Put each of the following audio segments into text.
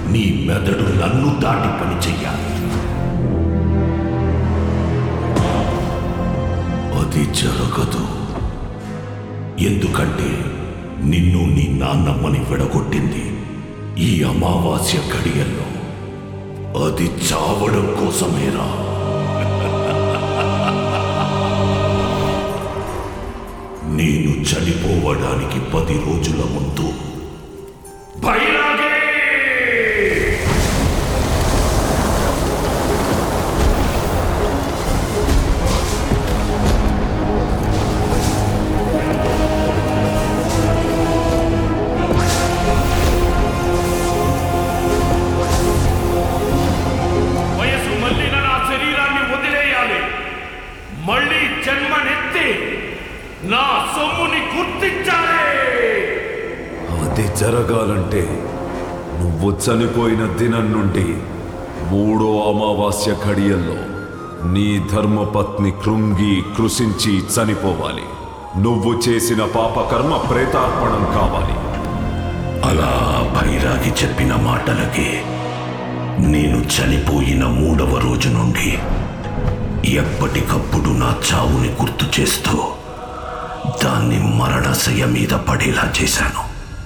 నీ మెదడు నన్ను దాటి పని చెయ్యాలి అది జరగదు ఎందుకంటే నిన్ను నీ నాన్నమ్మని విడగొట్టింది ఈ అమావాస్య గడియల్లో అది చావడం కోసమేరా నేను చనిపోవడానికి పది రోజుల ముందు బైరాగే వయసు మళ్ళిన నా శరీరాన్ని వదిలేయాలి మళ్ళీ జన్మనెత్తి నా సొమ్ముని గుర్తించాలి అది జరగాలంటే నువ్వు చనిపోయిన దినం నుండి మూడో అమావాస్య ఘడియల్లో నీ ధర్మపత్ని కృంగి కృషించి చనిపోవాలి నువ్వు చేసిన పాపకర్మ ప్రేతార్పణం కావాలి అలా భైరాగి చెప్పిన మాటలకి నేను చనిపోయిన మూడవ రోజు నుండి ఎప్పటికప్పుడు నా చావుని గుర్తు చేస్తూ దాన్ని మరణశయ మీద పడేలా చేశాను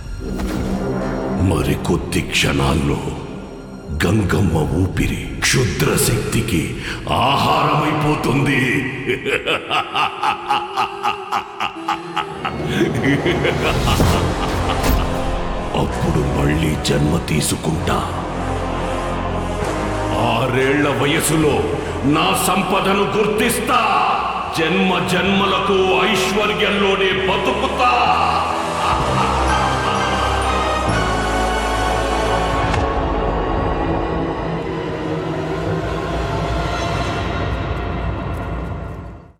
మరికొద్ది క్షణాల్లో గంగమ్మ ఊపిరి క్షుద్ర శక్తికి ఆహారమైపోతుంది అప్పుడు మళ్ళీ జన్మ తీసుకుంటా ఆరేళ్ల వయసులో నా సంపదను గుర్తిస్తా జన్మ జన్మలకు ఐశ్వర్యంలోనే బతుకుతా